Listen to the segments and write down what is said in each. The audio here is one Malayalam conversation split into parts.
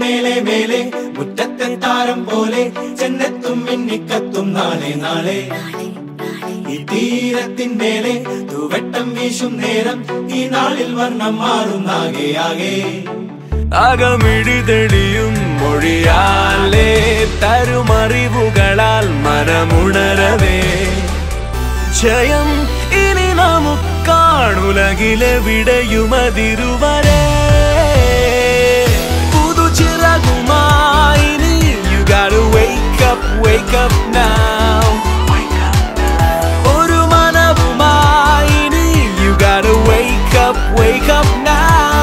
മേലെ മേലെ മുറ്റത്തെ താരം പോലെ ചെന്നെത്തും മിന്നിക്കത്തും നാളെ നാളെ ഈ തീരത്തിൻ മേലെ തൂവട്ടം വീശും നേരം ഈ നാളിൽ വർണ്ണം മാറും ആകെ ആകെ അകമിഴി തെളിയും മൊഴിയാലേ തരുമറിവുകളാൽ മനമുണരവേ ജയം ഇനി നമുക്കാണുലകിലെവിടെയുമതിരുവരെ പുതുചിറകുമായി നീ You gotta wake up, wake up now ഒരു മനവുമായി നീ You gotta wake up, wake up now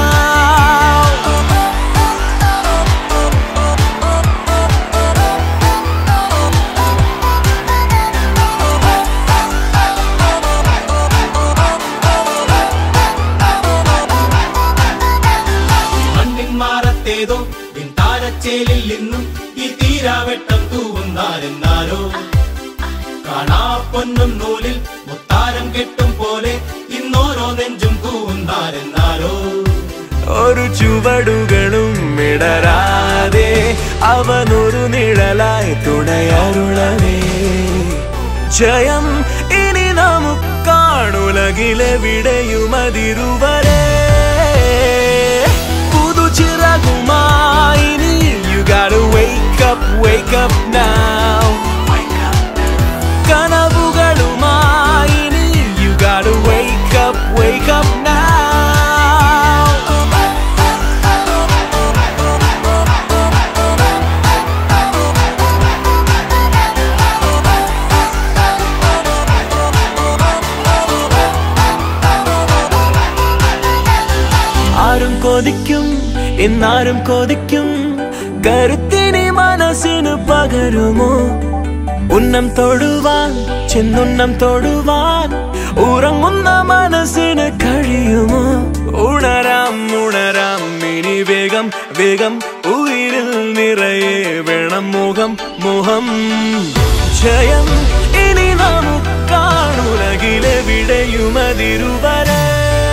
മണ്ണിൻ മാറത്തേതോ താരച്ചേലിൽ നിന്നും ഈ തീരാവെട്ടം തൂവുന്നാരെന്നാരോ കാണാ പൊന്നും നൂലിൽ മുത്താരം കെട്ടും പോലെ ഇന്നോരോ നെഞ്ചും തൂവുന്നാരെന്നാരോ ഒരു ചുവടുകളും ഇടരാതെ അവനൊരു നിഴലായി തുണയരുളവേ ജയം ഇനി നമുക്കാണുലകിലെവിടെയുമതിരുവരെ പുതുചിറകുമായി നീ You gotta wake up, wake up now കനവുകളുമായി നീ You gotta wake up, wake up now ആരും കൊതിക്കും എന്നാരും കൊതിക്കും കരുത്തിനി മനസ്സിന് പകരുമോ ഉന്നം തൊടുവാൻ ചെന്നുന്നം തൊടുവാൻ ഉറങ്ങുന്ന മനസ്സിന് കഴിയുമോ ഉണരാം ഉണരാം ഇനി വേഗം വേഗം ഉയിരിൽ നിറയെ വേണം മുഖം മുഖം ജയം ഇനി നമുക്കാണുലകിലെവിടെയുമതിരുവരെ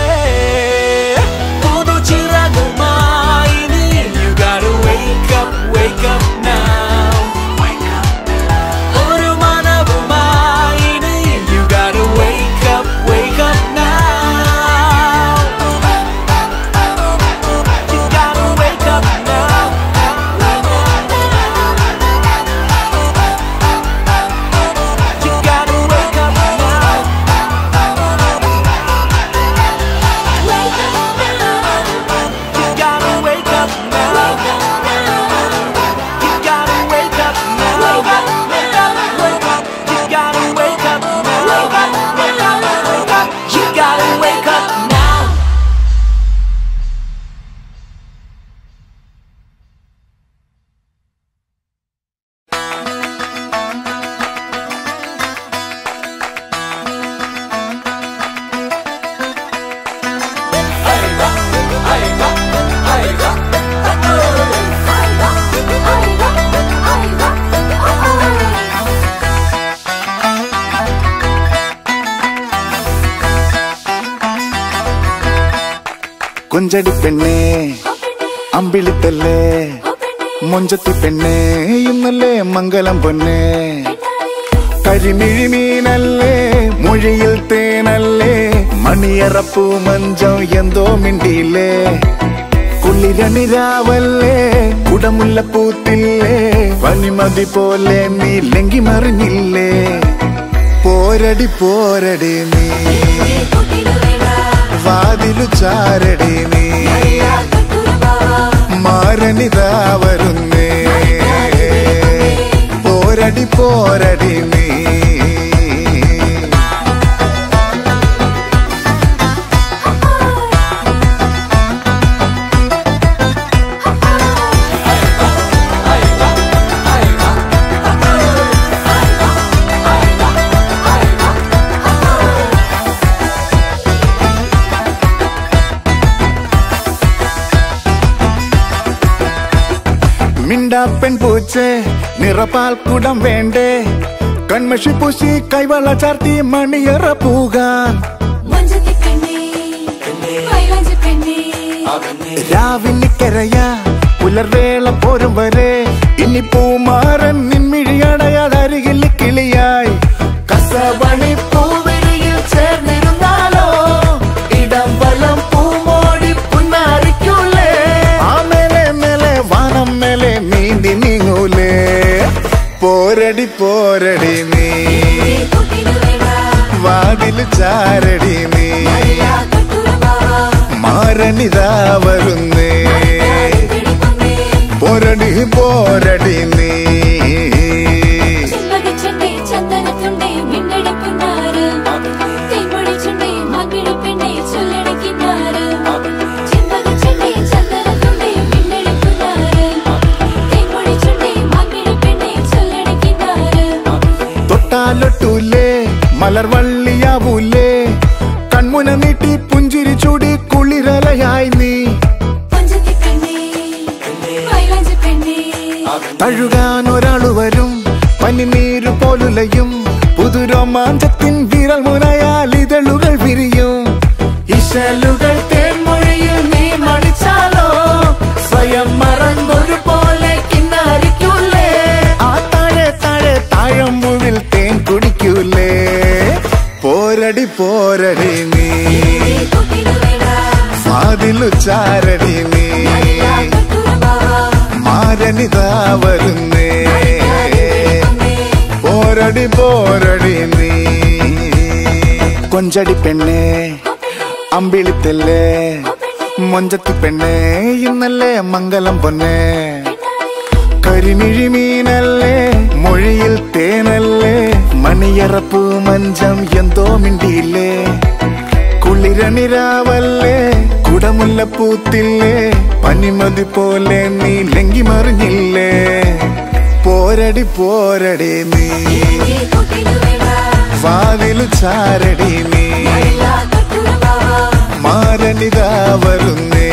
പുതുചിറകുമായി നീ You gotta wake up, wake up now ഒരു മനവുമായി നീ You gotta wake up, wake up now You gotta wake up now You gotta wake up now You gotta wake up now You gotta wake up now Wake up, wake up You gotta wake up now Wake up, wake up, wake up You gotta wake up now കൊഞ്ചടി പെണ്ണേ അമ്പിളിത്തല്ലേ മൊഞ്ചത്തി പെണ്ണേ ഇന്നല്ലേ മംഗലം പൊന്നേ കരിമിഴിമീനല്ലേ മൊഴിയിൽ തേനല്ലേ മണിയറപ്പൂ മഞ്ചം എന്തോ മിണ്ടിയില്ലേ കുളിരണിരാവല്ലേ കുടമുല്ലപ്പൂത്തില്ലേ പനിമതി പോലെ നീ ലങ്കി മറിഞ്ഞില്ലേ പോരടി പോരടി നീ വാതിലു ചാരടി നീ മാരണിതാ വരുന്നേ പോരടി പോരടി നീ മിണ്ടാപ്പൻ പൂച്ചേ നിറപ്പാൽ കുടം വേണ്ടേ കൺമഷി പൂശി കൈവള ചാർത്തി മണിയറ പൂകാൻ മഞ്ചത്തി പെണ്ണേ മൈലാഞ്ചി പെണ്ണേ രാവിലെ കരയാ പുലർവേള പോരും വരെ ഇനി പൂമാരൻ നിൻമിഴിയടയാതരികിൽ കിളിയായി കസവണി പൂവിരിയിൽ ചേർന്നിരുന്നാലോ ഇടം വലം പൂമോടി പുന്നാരിക്കൂലേ ആ മേലെ മേലെ വാനം മേലെ നീന്തി നീങ്ങൂലേ പോരടി പോരടി നീ വാതിൽ ചാരടി നീ മാരനിതാ വരുന്നേ പോരടി പോരടി നീ ചെമ്പകച്ചെണ്ടേ ചന്ദനത്തുണ്ടേ മിന്നടിക്കുന്നാറ് തേൻമൊഴിച്ചുണ്ടേ മകിഴപ്പെണ്ണേ ചൊല്ലടക്കിന്നാറ് ചെമ്പകച്ചെണ്ടേ ചന്ദനത്തുണ്ടേ മിന്നടിക്കുന്നാറ് തേൻമൊഴിച്ചുണ്ടേ മകിഴപ്പെണ്ണേ ചൊല്ലടക്കിന്നാറ് തൊട്ടാലൊട്ടൂലേ മലർവള്ളിയാവൂലേ കൺമുന നീട്ടി പുഞ്ചിരി ചൂടി കുളിരലയായി നീ പഞ്ചത്തി പെണ്ണേ മൈലാഞ്ചി പെണ്ണേ തഴുകാൻ ഒരാള് വരും പനിനീര് പോലുലയും പുതുരോമാഞ്ചത്തിൻ വിരൽ മുനയാൽ ഇതളുകൾ വിരിയും ഇശലുകൾ തേൻമൊഴിയിൽ നീ മടിച്ചാലോ സ്വയം മറന്നൊരു പോലെ കിന്നാരിക്കൂലേ ആ താഴെ താഴെ താഴമ്പുവിൽ തേൻ കുടിക്കൂലേ പോരടി പോരടി നീ വാതിലു ചാരടി നീ മാരനിതാ വരുന്നേ പോരടി പോരടി നീ കൊഞ്ചടി പെണ്ണേ അമ്പിളിത്തല്ലേ മൊഞ്ചത്തി പെണ്ണേ ഇന്നല്ലേ മംഗലം പൊന്നേ കരിമിഴി മീനല്ലേ മൊഴിയിൽ തേനല്ലേ മണിയറപ്പൂ മഞ്ചം എന്തോ മിണ്ടിയില്ലേ കുളിരണിരാവല്ലേ കുടമുല്ലപ്പൂത്തില്ലേ പനിമതി പോലെ നീ ലങ്കി മറിഞ്ഞില്ലേ പോരടി പോരടി നീ വാതിലു ചാരടി നീ മാരണിതാ വരുന്നേ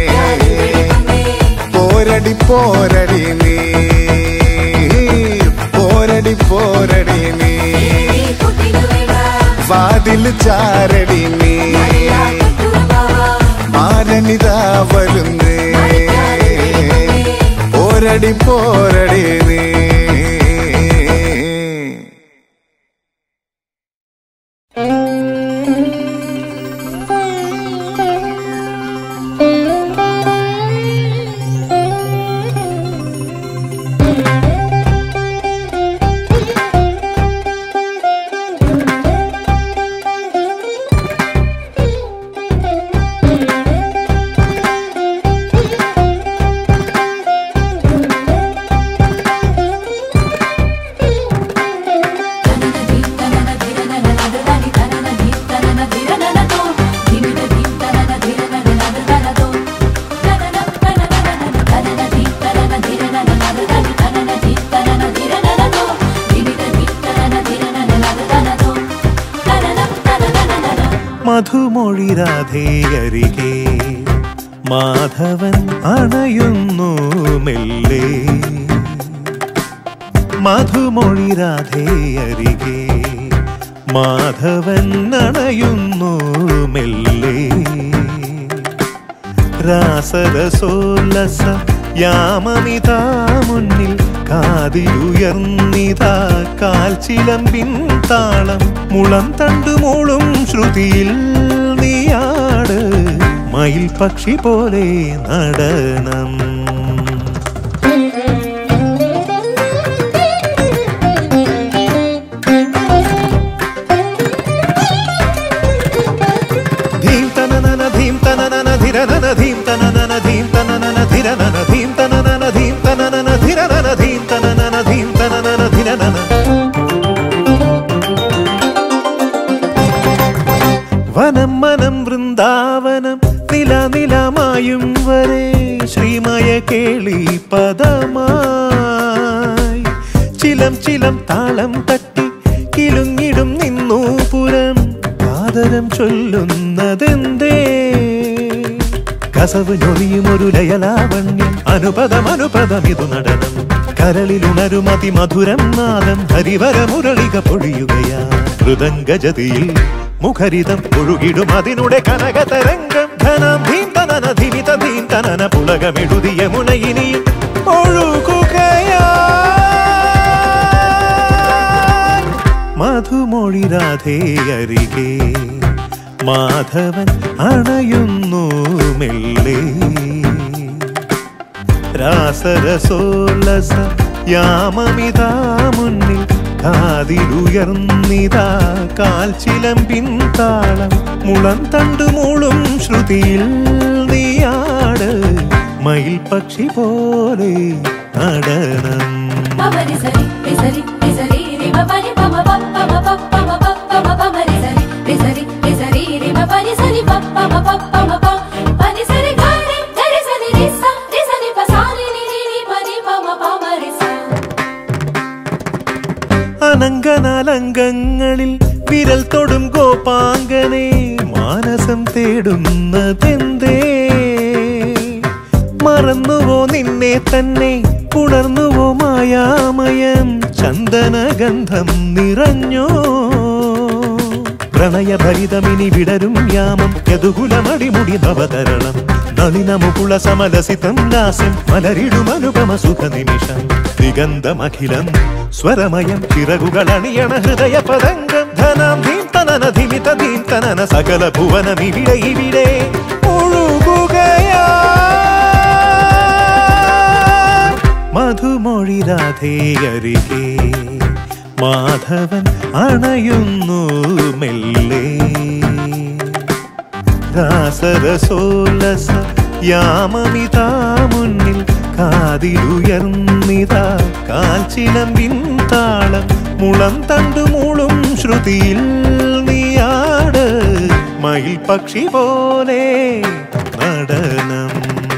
പോരടി പോരടി നീ പോരടി പോരടി നീ വാതിൽ ചാരടി നീ മാരണിതാ വരുന്നേ പോരടി പോരടി നീ മധുമൊഴി രാധേയരികെ മാധവൻ അണയുന്നു മെല്ലെ മധുമൊഴി രാധേയരികെ മാധവൻ അണയുന്നു മെല്ലെ രാസരസോല്ലസ യാമമിതാ മുന്നിൽ കാതിലുയർന്നിതാ കാൽച്ചിലമ്പിൻ താളം മുളം തണ്ടുമൂളും ശ്രുതിയിൽ നീയാട് മയിൽ പക്ഷി പോലെ നടനം ധീം തനനന ധീം തനനന ധിരനന ധീം തനനന ധീം തനനന ധിരനന ധീം തനനന ധീം തനനന ധിരനന ധീം തനനന ധീം തനനന ധിരനന വനം മനം വൃന്ദാവനം നില നിലമായും വരെ ശ്രീമയ കേളി പദമായി ചിലം ചിലം താളം തട്ടി കിലുങ്ങിടും നിന്നു പുരം ആദരം ചൊല്ലുന്നതെന്തേ കസവ് ഞൊറിയും ഒരു ലയലാവണ്യം അനുപദം അനുപദം ഇതു നടനം കരളിലുണരും അതിമധുരം നാദം ഹരിവര മുരളിക പൊഴിയുകയാ മൃദംഗജതിയിൽ മുഖരിതം ഒഴുകിടും അതിനുടെ കനക തരംഗം ധനം ധീം തനന ധിമിത ധീം തനന പുളകമെഴുതിയ മുനയിനി രാധേ അരികെ മാധവൻ അണയുന്നു മെല്ലെ രാസരസോല്ലസ യാമമിതാ മുന്നിൽ കാതിലുയർന്നിതാ കാൽച്ചിലമ്പിൻ താളം മുളം തണ്ടുമൂളും ശ്രുതിയിൽ നീയാട് മയിൽ പക്ഷി പോലെ നടനം പമരി സരി രി സരി രി സരി രി മ പനി പമ പ പമ പ പമ പ പമ പമരി സരി രി സരി രി സരി രി മ പനി സരി പ പമ പ പമ പ പനി സരി ഗരി ഗരി സരി രി സ രി സരി പ സാരി നി നി നി പനി പമ പമരി സ അനങ്കനാലങ്കങ്ങളിൽ വിരൽ തൊടും ഗോപാങ്കനെ മാനസം തേടുന്നതെന്തേ മറന്നുവോ നിന്നെ തന്നെ ഉണർന്നുവോ മായാമയം ചന്ദനഗന്ധം നിറഞ്ഞോ പ്രണയഭരിതമിനി വിടരും യാമം യദുകുലമടിമുടി നവതരണം നളിനമുകുള സമലസിതം ദാസ്യം മലരിടുമനുപമ സുഖ നിമിഷം ദിഗന്ധമഖിലം സ്വരമയം ചിറകുകളണിയണ ഹൃദയ പതംഗം ധനാം ധീം തനന ധിമിത ധീം തനന സകല ഭുവനമിവിടെ ഇവിടെ ഒഴുകുകയാ മധുമൊഴി രാധേയരികെ മാധവൻ അണയുന്നു മെല്ലെ രാസരസോല്ലസ യാമമിതാ മുന്നിൽ കാതിലുയർന്നിതാ കാൽച്ചിലമ്പിൻ താളം മുളം തണ്ടുമൂളും ശ്രുതിയിൽ നീയാട് മയിൽ പക്ഷി പോലെ നടനം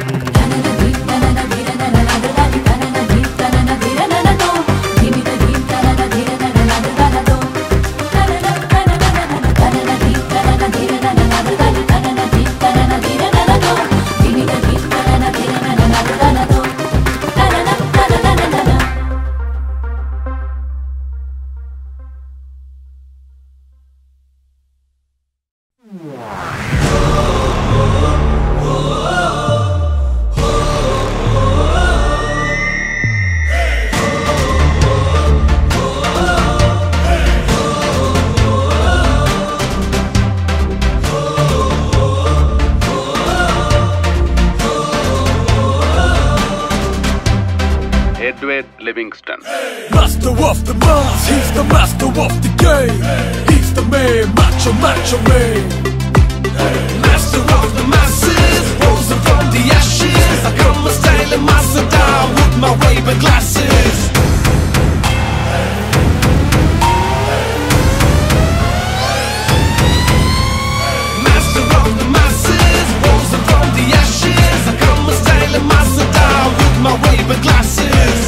Edward Livingston. Master of the mass, he's the master of the game. He's the man, macho, macho man. Master of the masses, risen from the ashes. I come a styling master down with my Ray-Ban glasses. Master of the masses, risen from the ashes. I come a styling master down with my Ray-Ban glasses.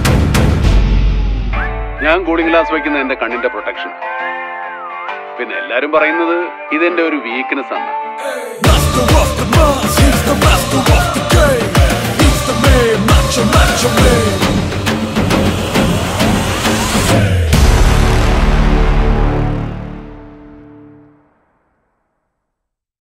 ഞാൻ കൂളിംഗ് ഗ്ലാസ് വയ്ക്കുന്ന എന്റെ കണ്ണിന്റെ പ്രൊട്ടക്ഷൻ പിന്നെ എല്ലാരും പറയുന്നത് ഇതെന്റെ ഒരു വീക്ക്നെസ് ആണ് Master of the mass, he's the master of the